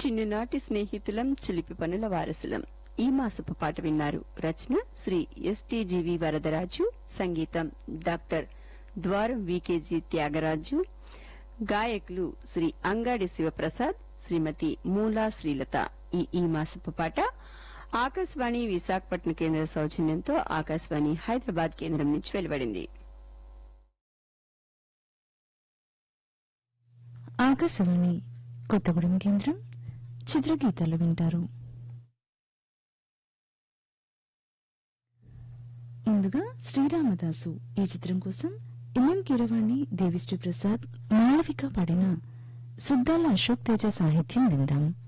చిన్ననాటి స్నేహితులం చిలిపి పనుల వారసులం ఈ మాసపు పాట విన్నారు రచన శ్రీ ఎస్టీజీవి వరదరాజు సంగీతం డాక్టర్ ద్వారం వికేజీ త్యాగరాజు గాయకులు శ్రీ అంగాడి శివప్రసాద్ శ్రీమతి మూలా శ్రీలత ఈ ఈ మాసపు పాట ఆకాశవాణి విశాఖపట్నం కేంద్ర సౌజన్యంతో ఆకాశవాణి హైదరాబాద్ కేంద్రం నుంచి వెలువడింది ఆకాశవాణి కొత్తగూడెం కేంద్రం చిత్రగీతాలు వింటారు ముందుగా శ్రీరామదాసు ఈ చిత్రం కోసం ఎంఎం కీరవాణి దేవిశ్రీ ప్రసాద్ మాళవిక పాడిన సుద్దాల అశోక్ తేజ సాహిత్యం విందాం